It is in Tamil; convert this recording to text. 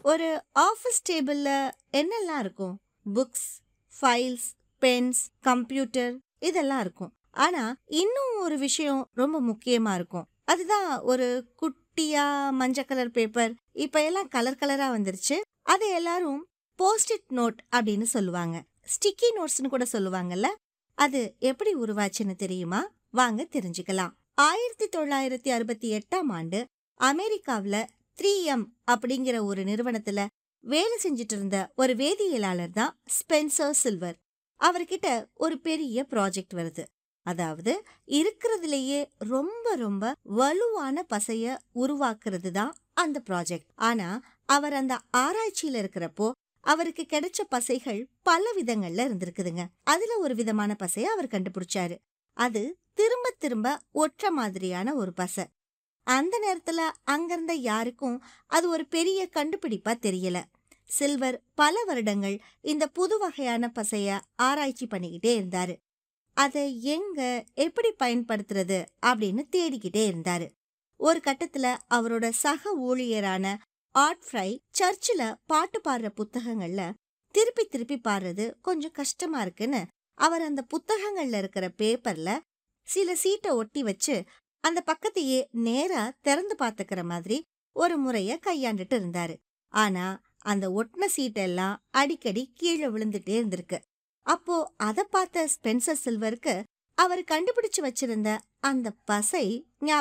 ஒரு ஆஃபீஸ் டேபிள்ல என்னெல்லாம் இருக்கும் புக்ஸ் ஃபைல்ஸ் பென்ஸ் கம்ப்யூட்டர் இதெல்லாம் இருக்கும் ஆனா இன்னும் ஒரு விஷயம் ரொம்ப முக்கியமா இருக்கும் அதுதான் ஒரு குட்டியா மஞ்சள் கலர் பேப்பர் இப்ப எல்லாம் கலர் கலரா வந்துருச்சு அதை எல்லாரும் போஸ்டிட் நோட் அப்படின்னு சொல்லுவாங்க ஸ்டிக்கி நோட்ஸ்னு கூட சொல்லுவாங்கல்ல அது எப்படி உருவாச்சுன்னு தெரியுமா வாங்க தெரிஞ்சுக்கலாம் ஆயிரத்தி தொள்ளாயிரத்தி அறுபத்தி எட்டாம் ஆண்டு அமெரிக்காவுல த்ரீ எம் அப்படிங்கிற ஒரு நிறுவனத்துல வேலை செஞ்சுட்டு இருந்த ஒரு வேதியியலாளர் தான் ஸ்பென்சர் சில்வர் அவர்கிட்ட ஒரு பெரிய ப்ராஜெக்ட் வருது அதாவது இருக்கிறதுலயே ரொம்ப ரொம்ப வலுவான பசைய உருவாக்குறது தான் அந்த ப்ராஜெக்ட் ஆனா அவர் அந்த ஆராய்ச்சியில இருக்கிறப்போ அவருக்கு கிடைச்ச பசைகள் பல விதங்கள்ல இருந்திருக்குதுங்க அதுல ஒரு விதமான பசைய அவர் கண்டுபிடிச்சாரு அது திரும்ப திரும்ப ஒற்ற மாதிரியான ஒரு பசை அந்த நேரத்துல அங்கிருந்த யாருக்கும் அது ஒரு பெரிய கண்டுபிடிப்பா தெரியல சில்வர் பல வருடங்கள் இந்த புது வகையான பசைய ஆராய்ச்சி பண்ணிக்கிட்டே இருந்தாரு அதை எங்க எப்படி பயன்படுத்துறது அப்படின்னு தேடிக்கிட்டே இருந்தாரு ஒரு கட்டத்துல அவரோட சக ஊழியரான ஆர்ட் ஃப்ரை சர்ச்சில் பாட்டு பாடுற புத்தகங்கள்ல திருப்பி திருப்பி பாடுறது கொஞ்சம் கஷ்டமா இருக்குன்னு அவர் அந்த புத்தகங்கள்ல இருக்கிற பேப்பர்ல சில சீட்டை ஒட்டி வச்சு அந்த பக்கத்தையே நேரா திறந்து பார்த்துக்கிற மாதிரி ஒரு முறைய கையாண்டுட்டு இருந்தாரு ஆனா அந்த ஒட்டின சீட்டெல்லாம் அடிக்கடி கீழே விழுந்துட்டே இருந்திருக்கு அப்போ அத பார்த்த ஸ்பென்சர் சில்வருக்கு அவர் கண்டுபிடிச்சு வச்சிருந்த அந்த பசை ஞாபகம்